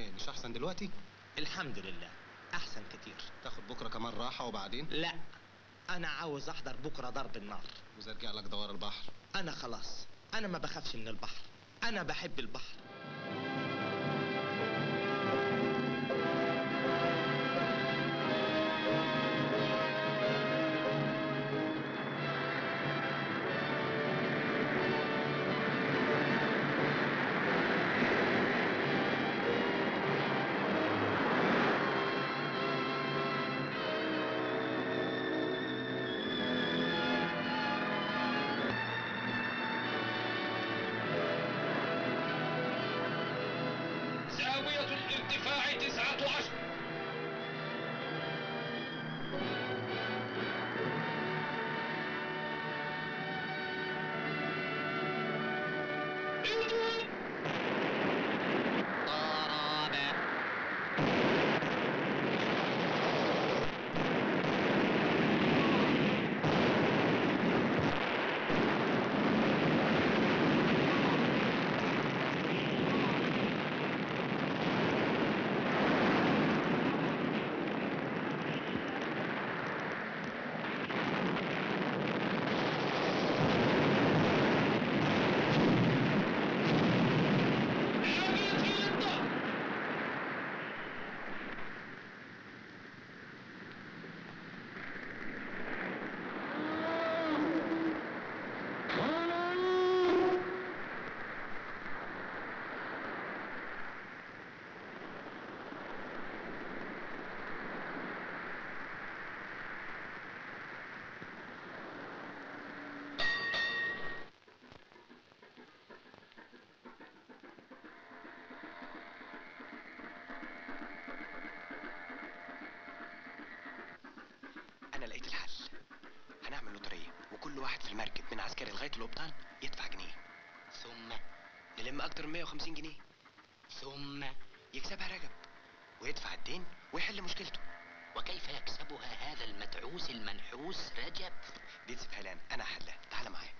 ايه مش احسن دلوقتي الحمد لله احسن كتير تاخد بكره كمان راحه وبعدين لا انا عاوز احضر بكره ضرب النار واذا رجع لك دوار البحر انا خلاص انا ما بخافش من البحر انا بحب البحر زاوية الارتفاع تسعة عشر انا لقيت الحل هنعمل لوتريه وكل واحد في المركب من عسكري لغايه القبطان يدفع جنيه ثم نلم اكتر من 150 جنيه ثم يكسبها رجب ويدفع الدين ويحل مشكلته وكيف يكسبها هذا المدعوس المنحوس رجب دي تسيبها لي انا انا هحلها تعال معايا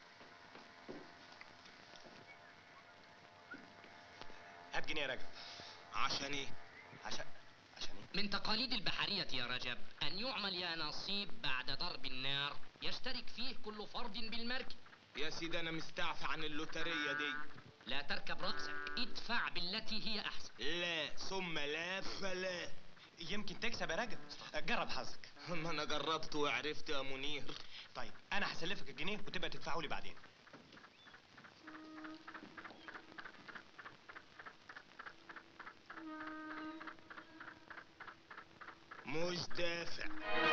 هات جنيه يا رجب عشان ايه عشان عشان ايه من تقاليد البحرية يا رجب أن يعمل يا نصيب بعد ضرب النار يشترك فيه كل فرد بالمركب يا سيدي انا مستعفى عن اللوتريه دي لا تركب رأسك ادفع بالتي هي أحسن لا ثم لا فلا يمكن تكسب يا رجب جرب حظك ما انا جربت وعرفت يا منير طيب انا هسلفك الجنيه وتبقى تدفعه لي بعدين مش دافع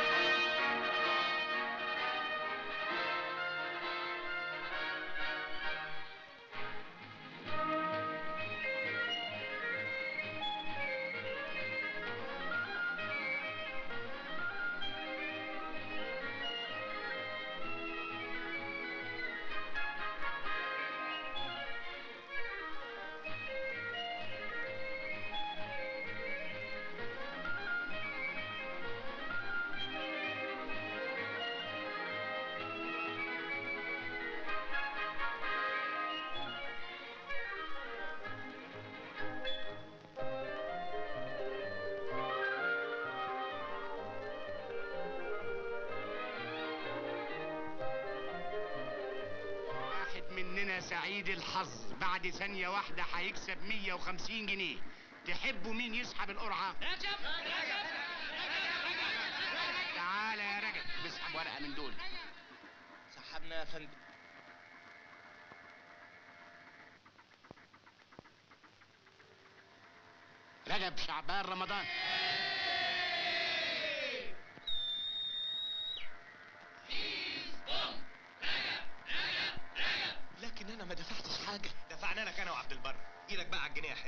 واحد مننا سعيد الحظ بعد ثانية واحدة هيكسب 150 جنيه تحبوا مين يسحب القرعة؟ رجب تعالى يا رجب اسحب ورقة من دول سحبنا يا فندم رجب شعبان رمضان لكن انا ما دفعتش حاجه دفعنا لك انا وعبد البر ايدك بقى على الجنيه يا حلو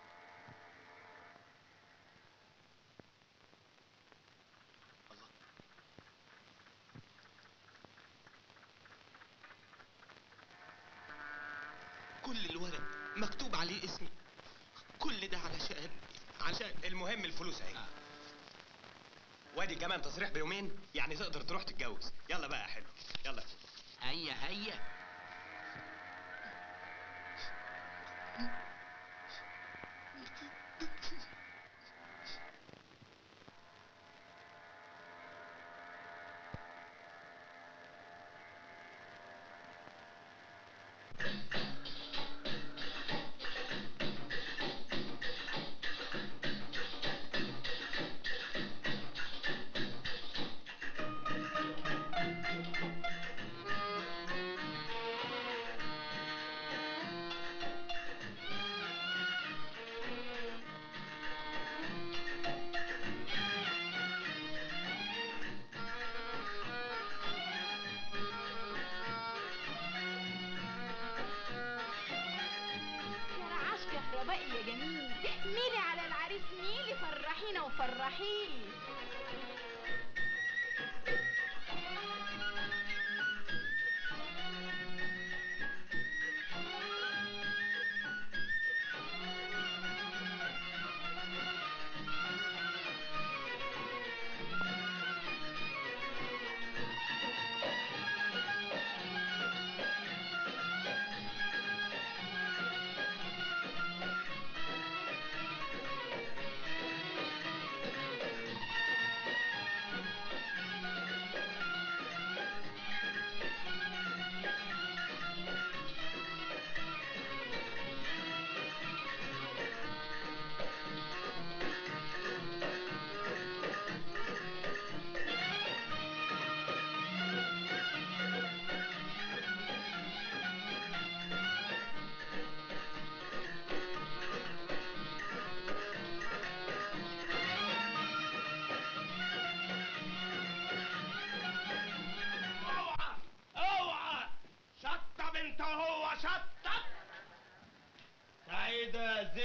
كل الورق مكتوب عليه اسمي كل ده علشان عشان المهم الفلوس اهي وادي كمان تصريح بيومين يعني تقدر تروح تتجوز يلا بقى يا حلو يلا هيا هيا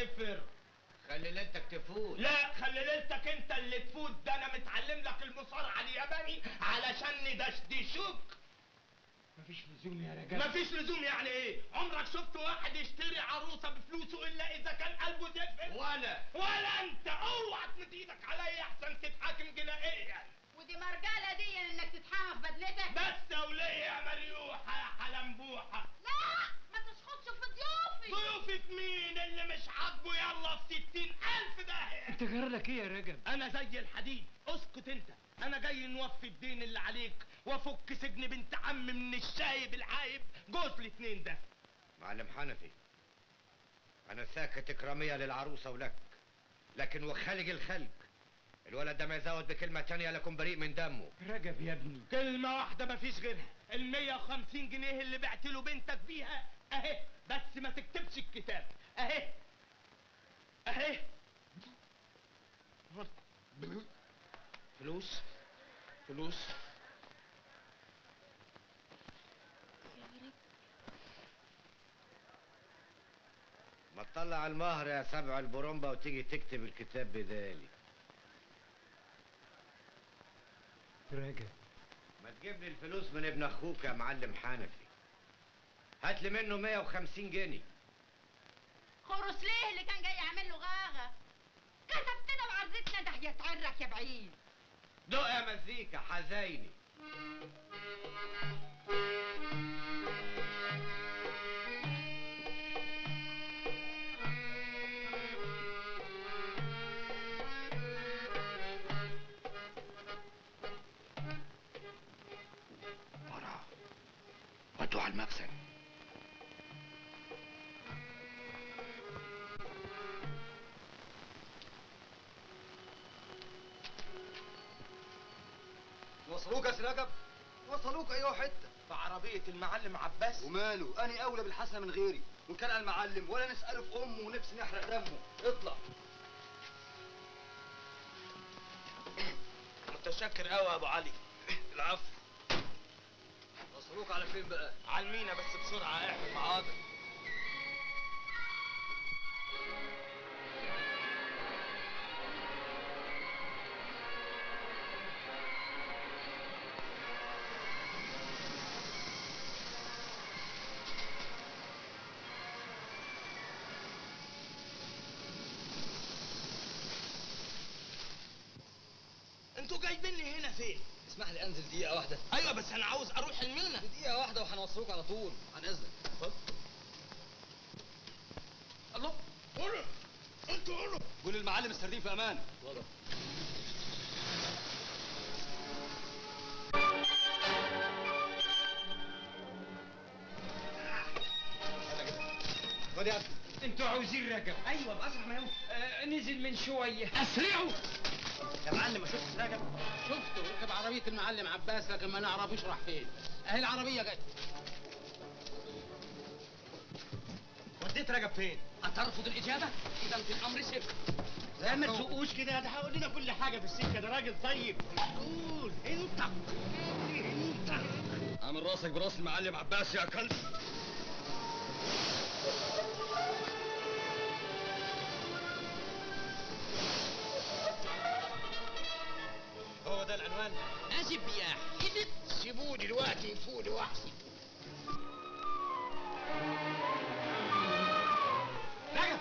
زفر خلي ليلتك تفوت لا خلي ليلتك انت اللي تفوت ده انا متعلم لك المصارعه الياباني علشان ندشدشوك مفيش لزوم يا رجب مفيش لزوم يعني ايه عمرك شفت واحد يشتري عروسه بفلوسه الا اذا كان قلبه زفر ولا ولا انت اوعى تمد ايدك عليا احسن تتحاكم جنائيا ودي مرجالة دي انك تتحمى في بدلتك بس يا وليه يا مريوحه يا حلنبوحه لا ما تشخطش في ضيوفي ضيوفة مين اللي مش عاجبه يلا في ستين ألف داهية انت جرالك ايه يا رجب أنا زي الحديد اسكت أنت أنا جاي نوفي الدين اللي عليك وأفك سجن بنت عم من الشايب العايب جوز الاتنين ده معلم حنفي انا ساكت اكراميه للعروسه ولك لكن وخالق الخلق الولد ده ما يزود بكلمه تانية لكم بريء من دمه رجب يا ابني كلمة واحدة مفيش غيرها ال 150 جنيه اللي بعت له بنتك بيها أهي بس ما تكتبش الكتاب أهي أهي فلوس فلوس ما تطلع المهر يا سبع البرومبا وتيجي تكتب الكتاب بدالي رجب ما تجيب لي الفلوس من ابن اخوك يا معلم حنفي هات لي منه 150 جنيه خرس ليه اللي كان جاي يعمل له غاغة كتبتنا وعزتنا ده يتعرك يا بعيد دق يا مزيكا حزيني ورا ودوا على المخزن وصلوك يا سراجب وصلوك ايوه حته في عربية المعلم عباس وماله اني اولى بالحسنه من غيري وان كان المعلم ولا نساله في امه ونفسي نحرق دمه اطلع متشكر قوي يا ابو علي العفو وصلوك على فين بقى على المينا بس بسرعة اعمل معاضر انتوا جايبيني هنا فين؟ اسمح لي انزل دقيقه واحده ايوه بس انا عاوز اروح المينا دقيقه واحده وهنوصلوك على طول عن اذنك الله قولوا انتوا قولوا قول المعلم السردين في امان خد يا ابني انتوا عاوزين رجب ايوه باسرع ما يمكن آه نزل من شويه اسرعوا يا معلم ما شفتش راجب شفته ركب عربية المعلم عباس لكن ما نعرفش راح فين اهي العربية جت وديت رجب فين؟ أترفض الإجابة؟ إذا في الأمر سر لا ما تسوقوش كده ده هقول لنا كل حاجه في السكه ده راجل طيب قول انت انت عامل راسك براس المعلم عباس يا كلب هو ده العنوان أجب يا حدث سيبوه دلوقتي يفوق لوحده رجب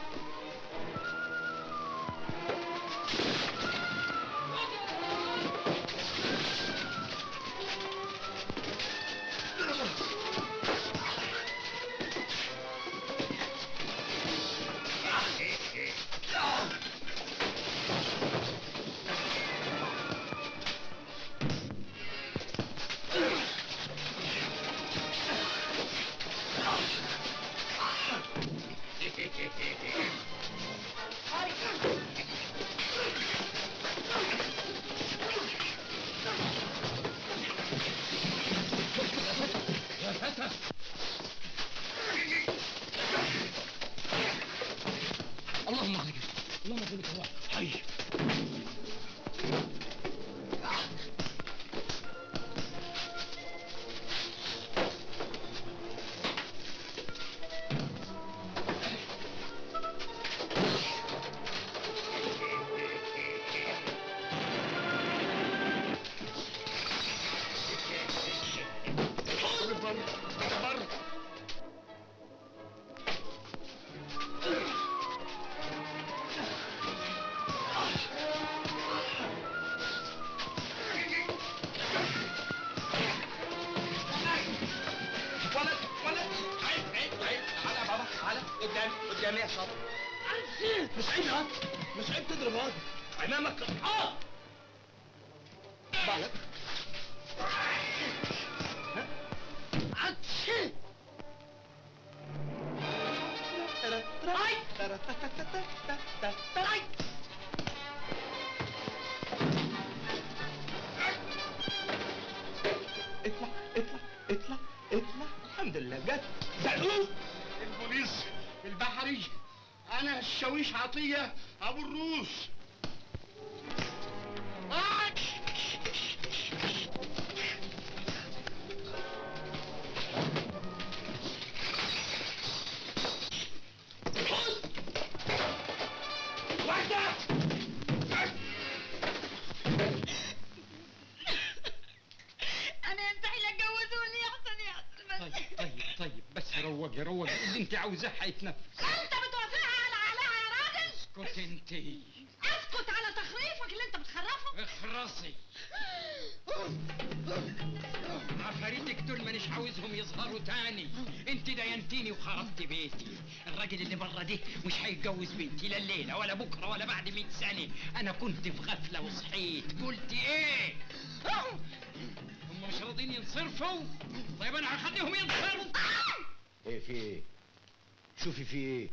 يا شاطر مش عيب يا مش عيب تضرب هاد امامك اه بالك اطلع اطلع اطلع اطلع الحمد لله جت زقوق البوليس البحري انا الشاويش عطيه ابو الروس انا ينتهي لك جوزوني احسن يحسن بس طيب طيب طيب بس روقي روقي اللي انت عاوزاه هيتنفذ انت بتوافقها على عليها يا راجل اسكت انت اسكت على تخريفك اللي انت بتخرفه اخرسي عفاريتك دول مانيش عاوزهم يظهروا تاني انت دينتيني وخربت بيتي الراجل اللي بره ده مش هيتجوز بنتي لا الليله ولا بكره ولا بعد 100 سنه انا كنت في غفله وصحيت قلت ايه هم مش راضيين ينصرفوا طيب انا هخليهم ينصرفوا ايه في ايه شوفي في ايه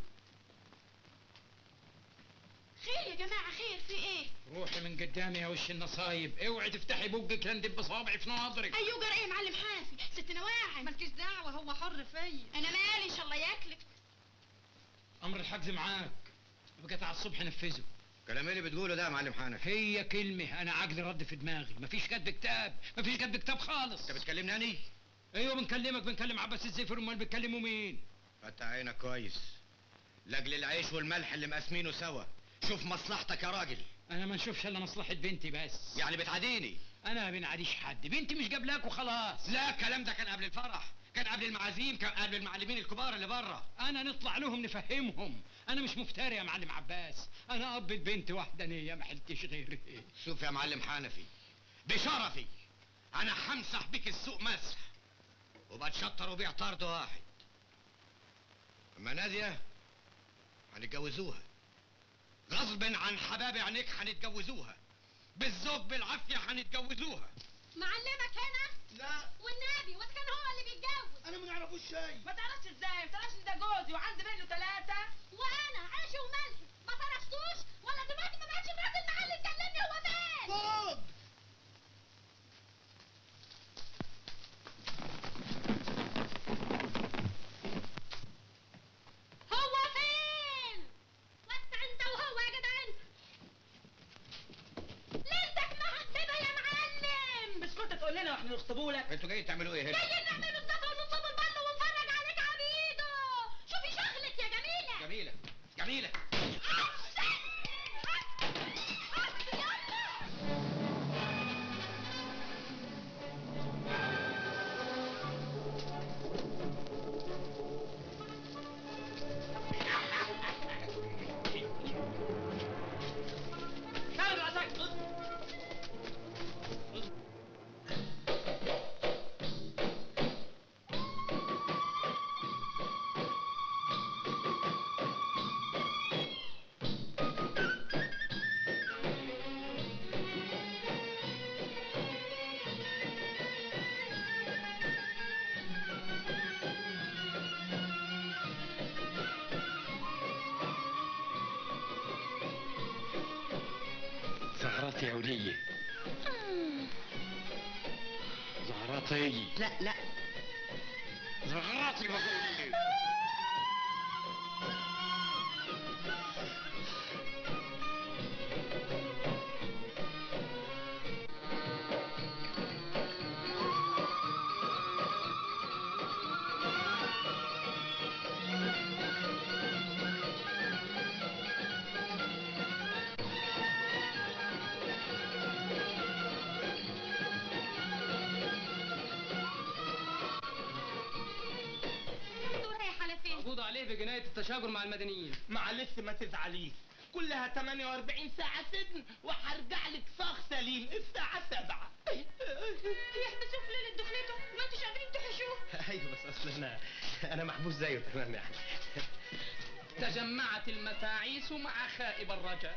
خير يا جماعه خير في ايه روحي من قدامي يا وش النصايب اوعي تفتحي بقك لندب بصوابعي في ناظرك ايوه جرى ايه يا معلم حنفي ست نواعم مالكيش دعوه هو حر فيا انا مالي ان شاء الله ياكلك امر الحجز معاك بقيت على الصبح نفذه كلام ايه اللي بتقوله ده يا معلم حنفي هي كلمة أنا عقلي رد في دماغي مفيش كاتب كتاب مفيش كاتب كتاب خالص انت بتكلمني اني أيوه بنكلمك بنكلم عباس الزفر أمال بتكلموا مين؟ فتح عينك كويس لاجل العيش والملح اللي مقاسمينه سوا شوف مصلحتك يا راجل أنا ما نشوفش إلا مصلحة بنتي بس يعني بتعاديني أنا ما بنعاديش حد بنتي مش جابلاك وخلاص لا الكلام ده كان قبل الفرح كان قبل المعازيم كان قبل المعلمين الكبار اللي بره أنا نطلع لهم نفهمهم أنا مش مفتري يا معلم عباس أنا أب البنت وحدانية ما حلتش غيري شوف يا معلم حنفي بشرفي انا همسح بيك السوق مسح وبتشطر وبيع طرد واحد اما ناديه هنتجوزوها غصب عن حباب عينيك هنتجوزوها بالذوق بالعافيه هنتجوزوها معلمك هنا لا والنبي وإذا كان هو اللي بيتجوز انا ما نعرفوش شيء ما تعرفش ازاي ما تعرفش ده جوزي وعندي منه ثلاثة وانا عيشي وملحي ما فرشتوش ولا دلوقتي ما بقتش مرات المحل تكلمني هو فين فوق هو فين وانت انت وهو يا جدع انت ليلتك مهببة يا معلم مش كنت تقول لنا واحنا نخطبوا لك انتوا جايين تعملوا ايه هنا جايين نعمل الزفة ونصب البل ونفرج عليك عبيده شوفي شغلك يا جميلة جميله جميله كان راسك زغرتي يا ولية زغرتي لا لا زغرتي بقول لي انتوا رايح على فين مقبوض عليه بجناية التشاجر مع المدنيين معلش ما تزعليش كلها 48 ساعة سجن وهرجع لك صاغ سليم الساعة 7 يحبسوه في ليلة دخلته ما انتوش قادرين تحشوه ايوه بس اصل انا انا محبوس زيه تمام يعني تجمعت المفاعيس مع خائب الرجاء